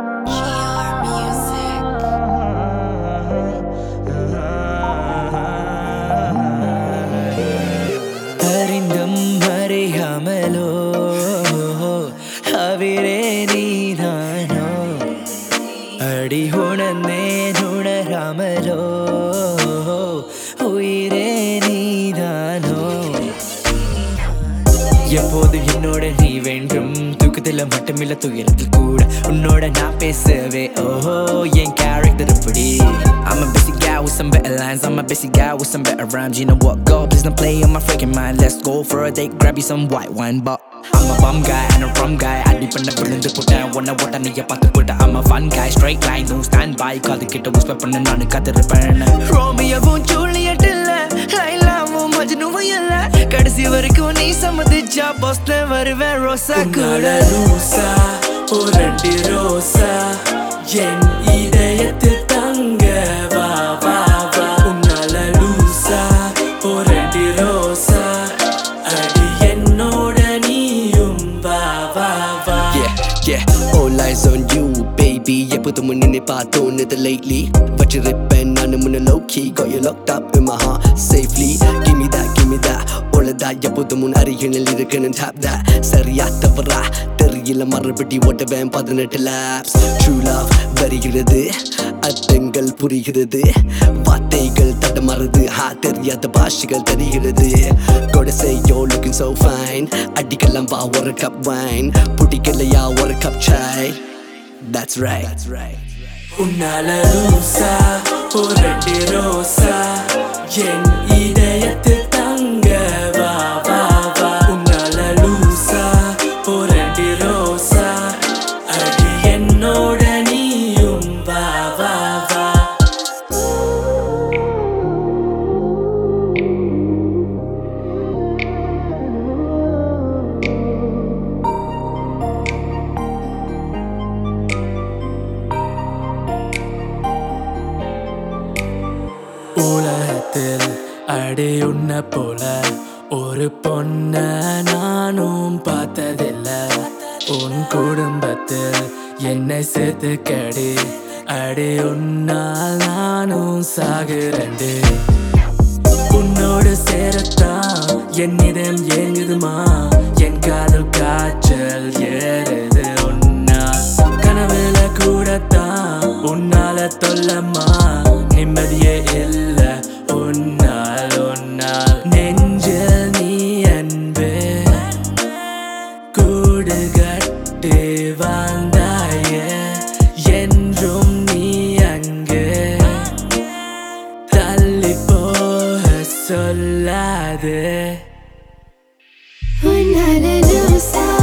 GR Music. அறிந்தும் அறியாமலோ அவிரே நீதானோ அடி உணர்ந்தேன் உணராமலோ உயிரே நீதானோ எப்போது என்னோட நீ வேண்டும் தூக்கத்துல மட்டுமில்ல துயரத்தில் கூட உன்னோட நான் பேசவே ஓஹோ என் கேரக்டர் இப்படி I'm a busy guy with some better lines I'm a busy guy with some better rhymes You know what, go, please don't play on my freaking mind Let's go for a date, grab you some white wine But I'm a bum guy and a rum guy அடி பண்ண விழுந்து போட்டேன் உன்னை ஓட்ட நீய பார்த்து போட்ட I'm a fun guy, straight line, don't stand by காது கிட்ட whisper பண்ண நானு காத்திருப்பேன் ரோமியோவும் ஜூலியட் இல்ல லைலாவும் மஜ்னுவும் இல்ல கடைசி வரைக்கும் நீ சம்மதிச்சா போஸ்ட்ல வருவேன் ரோசா கூட ரோசா ஒரு ரோசா என் இதயத்தில் தங்க வா வா வா உன்னால லூசா ஒரு ரோசா அடி என்னோட நீயும் வா வா வா Yeah, yeah, all eyes on you, baby. எப்போதும் நினை பார்த்தோன்னது lately. வச்சிருப்பேன் நானு முன்ன low key. Got you locked up in my heart safely. Give me that, give me that. உள்ளதா எப்போதும் முன் அருகினில் இருக்கணும் tap that. சரியா தவறா தெரியல மறுபடி ஓட்டுவேன் பதினெட்டு laps. True love வருகிறது அர்த்தங்கள் புரிகிறது வார்த்தைகள் தடமறது ஹா தெரியாத பாஷைகள் தெரிகிறது Gotta say you're looking so fine அடிக்கலாம் வா ஒரு கப் wine பிடிக்கலையா ஒரு cup chai That's right That's right உன்னால லூசா ஒரு ரோசா என் இதயத்தில் தங்க வா வா வா உன்னால லூசா ஒரு ரோசா அடி என்னோட நீயும் வா வா வா உலகத்தில் அடி உன்ன போல ஒரு பொண்ண நானும் பார்த்ததில்ல உன் குடும்பத்தில் என்னை சேர்த்துக்கடி அடி உன்னால் நானும் சாகுறேன்டு உன்னோடு சேரத்தான் என் இதயம் ஏங்குதுமா என் காதல் காய்ச்சல் ஏறுது உன்னா கனவுல கூடத்தான் உன்னால தொல்லம்மா நிம்மதியே இல்ல உன்னால் உன்னால் நெஞ்சில் நீ அன்பு கூடு கட்டி வாழ்ந்தாயே என்றும் நீ அங்கு தள்ளி போக சொல்லாது உன்னால லூசா